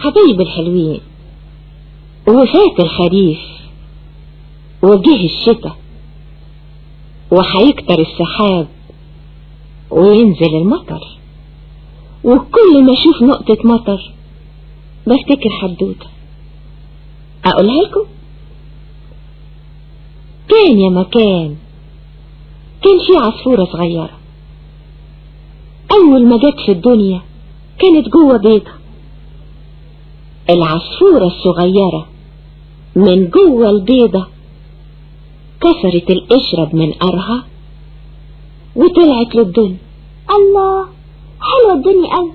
حبايب الحلوين وفات الخريف وجه الشتاء وهيكتر السحاب وينزل المطر وكل ما اشوف نقطة مطر بفتكر حدوتة اقولها لكم كان يا مكان كان في عصفورة صغيرة اول ما جت في الدنيا كانت جوه بيضة العصفورة الصغيرة من جوه البيضة كسرت القشرة بمنقرها وطلعت للدنيا الله حلوة الدنيا قوي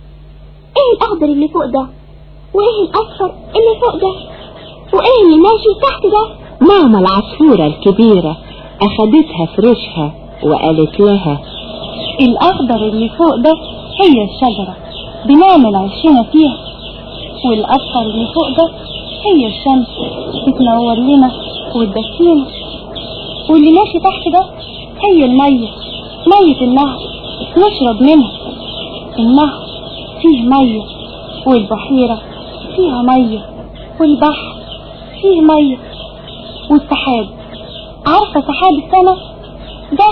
ايه الاخضر اللي فوق ده وايه الاصفر اللي فوق ده وايه اللي ماشي تحت ده ماما العصفورة الكبيرة اخدتها في ريشها وقالت لها الأخضر اللي فوق ده هي الشجرة بنعمل عشنا فيها والأصفر اللي فوق ده هي الشمس بتنور لنا وتدفينا واللي ماشي تحت ده هي المية مية النهر نشرب منها النهر فيه مية والبحيرة فيها مية والبحر فيه مية والسحاب عارفة سحاب السماء ده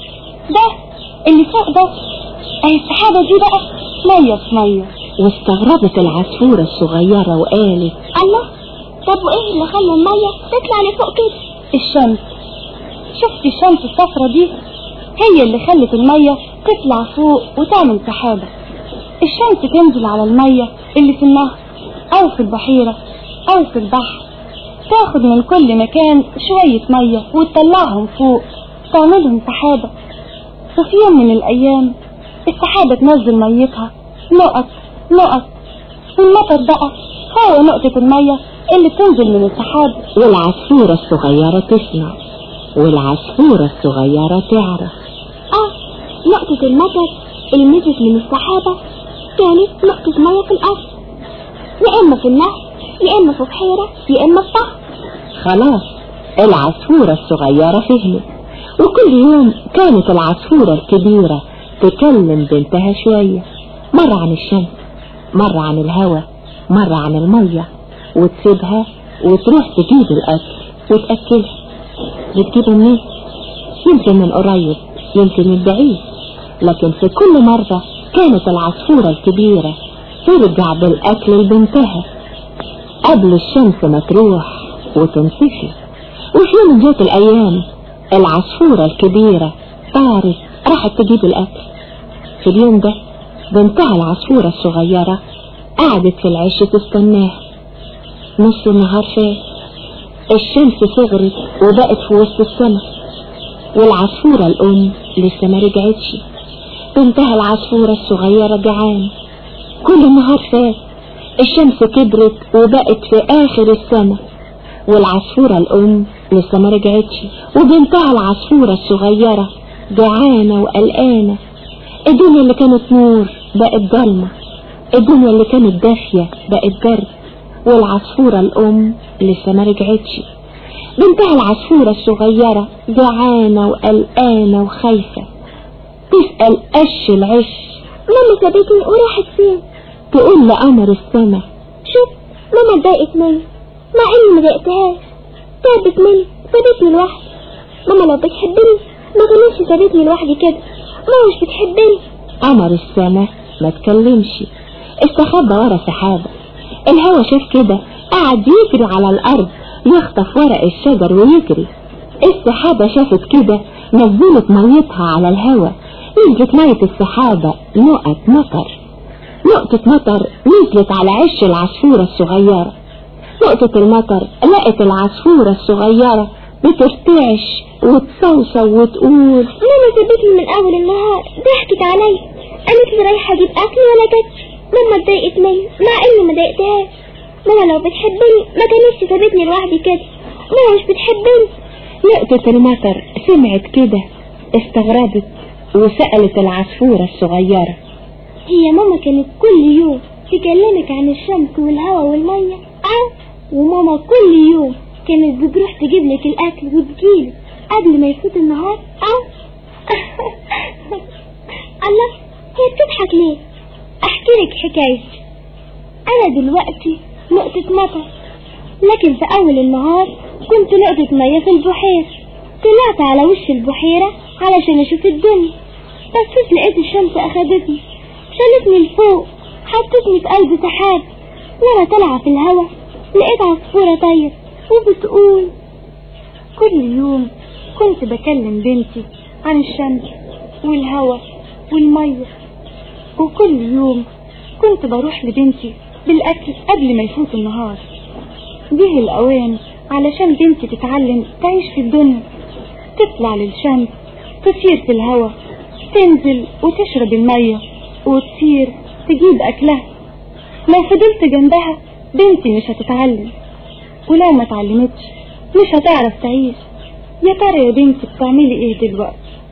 ده اللي فوق ده اهي السحابة دي بقى مية في مية واستغربت العصفورة الصغيرة وقالت الله طب وايه اللي خلى المية تطلع لفوق كده الشمس شفت الشمس الصفرة دي هي اللي خلت المية تطلع فوق وتعمل سحابة الشمس تنزل على المية اللي في النهر أو في البحيرة أو في البحر تاخد من كل مكان شوية مية وتطلعهم فوق تعملهم سحابة وفي يوم من الأيام السحابة تنزل ميتها نقط نقط والمطر بقى هو نقطة المية اللي بتنزل من السحاب والعصفورة الصغيرة تسمع والعصفورة الصغيرة تعرف اه نقطة المطر اللي نزلت من السحابة كانت نقطة مية في الأرض يا إما في النهر يا إما في بحيرة يا إما في بحر خلاص العصفورة الصغيرة فهمت وكل يوم كانت العصفورة الكبيرة تكلم بنتها شوية مرة عن الشمس مرة عن الهواء مرة عن المية وتسيبها وتروح تجيب الأكل وتأكلها بتجيبه منين؟ يمكن من قريب يمكن من بعيد لكن في كل مرة كانت العصفورة الكبيرة ترجع بالأكل لبنتها قبل الشمس ما تروح وتنطفي وفي يوم من ذات الأيام العصفورة الكبيرة طارت راحت تجيب الأكل في اليوم ده بنتها العصفورة الصغيرة قعدت في العش تستناها نص النهار فات الشمس صغرت وبقت في وسط السماء والعصفورة الأم لسه ما رجعتش بنتها العصفورة الصغيرة جعانة كل النهار فات الشمس كبرت وبقت في آخر السماء والعصفورة الأم لسه ما رجعتش وبنتها العصفورة الصغيرة جعانة وقلقانة الدنيا اللي كانت نور بقت ضلمة الدنيا اللي كانت دافية بقت برد والعصفورة الأم لسه ما رجعتش بنتها العصفورة الصغيرة جعانة وقلقانة وخايفة تسأل قش العش ماما سابتني وراحت فين تقول لقمر السما شوف ماما اتضايقت مني مع اني مضايقتهاش تعبت مني سابتني لوحدي ماما لو بتحبني ما كانتش سابتني لوحدي كده ماما مش بتحبني قمر السما ما تكلمش استخبى ورا سحابة الهوا شاف كده قعد يجري على الأرض يخطف ورق الشجر ويجري السحابة شافت كده نزلت ميتها على الهوا نزلت مية السحابة نقط مطر نقطة مطر نزلت على عش العصفورة الصغيرة نقطة المطر لقت العصفورة الصغيرة بترتعش وتصوصو وتقول ماما سابتني من اول النهار ضحكت عليا قالت لي رايحه اجيب اكل ولا جاتش ماما اتضايقت مني مع اني ما ضايقتهاش ماما لو بتحبني ما كانتش سابتني لوحدي كده ماما مش بتحبني نقطة المطر سمعت كده استغربت وسألت العصفورة الصغيرة هي ماما كانت كل يوم تكلمك عن الشمس والهواء والمية اه وماما كل يوم كانت بتروح تجيب لك الاكل وتجيلك قبل ما يفوت النهار اه الله هي بتضحك ليه احكي لك حكايتي أنا دلوقتي نقطة مطر لكن في أول النهار كنت نقطة مية في البحير طلعت على وش البحيرة علشان أشوف الدنيا بصيت لقيت الشمس أخدتني شالتني لفوق حطتني في قلب سحاب وأنا طالعة في الهوا لقيت عصفورة طير وبتقول كل يوم كنت بكلم بنتي عن الشمس والهواء والمية وكل يوم كنت بروح لبنتي بالأكل قبل ما يفوت النهار جه الأوان علشان بنتي تتعلم تعيش في الدنيا تطلع للشمس تطير في الهواء تنزل وتشرب المية وتطير تجيب أكلها لو فضلت جنبها بنتي مش هتتعلم ولو ما اتعلمتش مش هتعرف تعيش يا ترى يا بنتي بتعملي ايه دلوقتي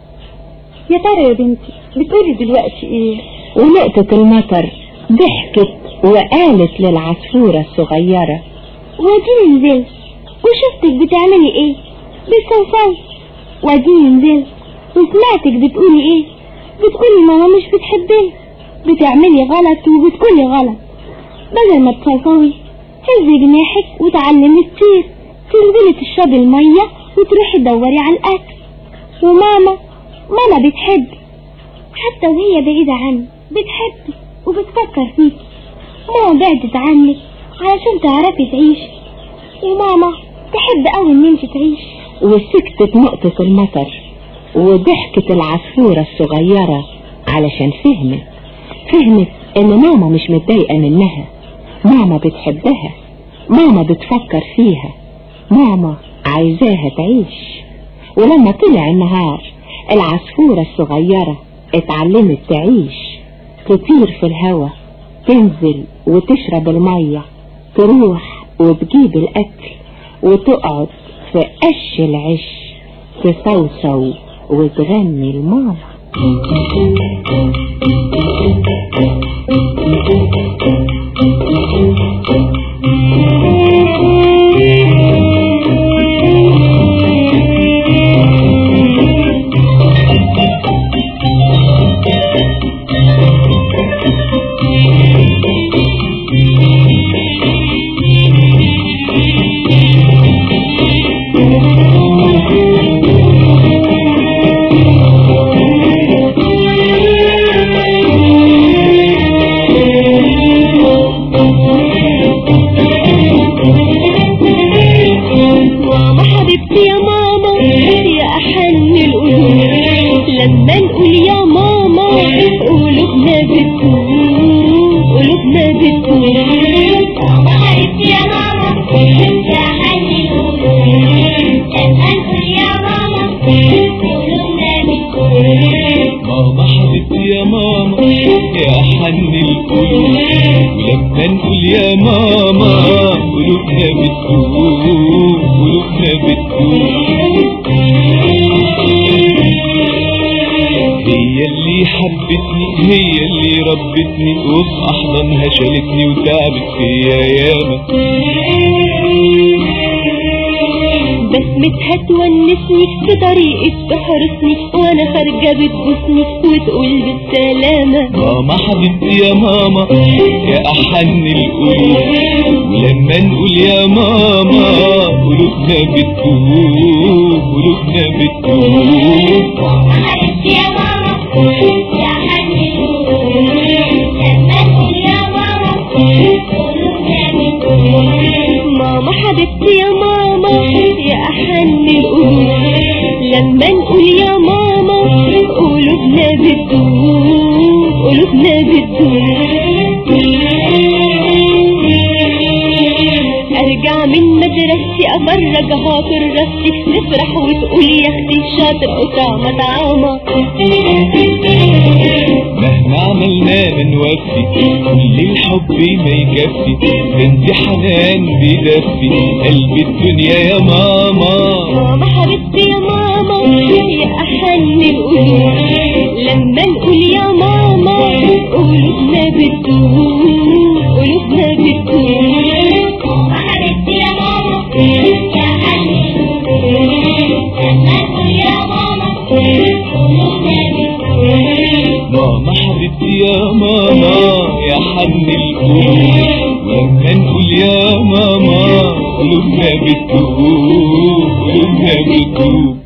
يا ترى يا بنتي بتقولي دلوقتي ايه ونقطة المطر ضحكت وقالت للعصفورة الصغيرة واديني نزلت وشفتك بتعملي ايه بتصوصوي واديني نزلت وسمعتك بتقولي ايه بتقولي ماما مش بتحبني بتعملي غلط وبتقولي غلط بدل ما تصوصوي هزي جناحك وتعلمي تطير تنزلي تشربي المية وتروحي تدوري على الأكل وماما ماما بتحب حتى وهي بعيدة عني بتحبك وبتفكر فيك ماما بعدت عنك علشان تعرفي تعيشي وماما تحب قوي ان انت تعيشي وسكتت نقطة المطر وضحكت العصفورة الصغيرة علشان فهمت فهمت ان ماما مش متضايقة منها ماما بتحبها ماما بتفكر فيها ماما عايزاها تعيش ولما طلع النهار العصفورة الصغيرة اتعلمت تعيش تطير في الهوا تنزل وتشرب المية تروح وتجيب الأكل وتقعد في قش العش تصوصو وتغني الماما ماما حبيبتي يا ماما يا أحن القلوب لما نقول يا ماما قلوبنا بتقول قلوبنا بتقول ماما حبيبتي يا ماما يا أحن القلوب لما نقول يا ماما قلوبنا بتقول ماما حبيبتي يا ماما يا حن القلوب ولما نقول يا ماما قلوبنا بتقول قلوبنا بتقول هي اللي حبتني هي اللي ربتني وفي احضانها شالتني وتعبت فيا ياما بسمتها تونسني في طريقك تحرسني وانا خارجة بتبوسني وتقول بالسلامة ماما حبيبتي يا ماما يا أحن القلوب ولما نقول يا ماما قلوبنا بتقول قلوبنا بتقول حبيبتي يا ماما يا حني لما نقول يا ماما ماما حبيبتي يا ماما يا أحن القلوب لما نقول يا ماما قلوبنا بتدور قلوبنا بتدور ارجع من مدرستي افرجها في الرصي تفرح وتقول يا اختي شاطرة وطعمة طعمة مهما عملنا ما نوفي كل الحب ما يكفي بنت حنان بيدفي قلب الدنيا يا ماما ماما حبيبتي يا ماما يا احن القلوب لما نقول يا ماما قلوبنا بتدور قلوبنا بتدور ماما حبيبتي يا ماما يا احن لما نقول يا ماما قلوبنا بتدور ماما حبيبتي يا ماما يا حن القلوب بتدوب قلوبنا بتدوب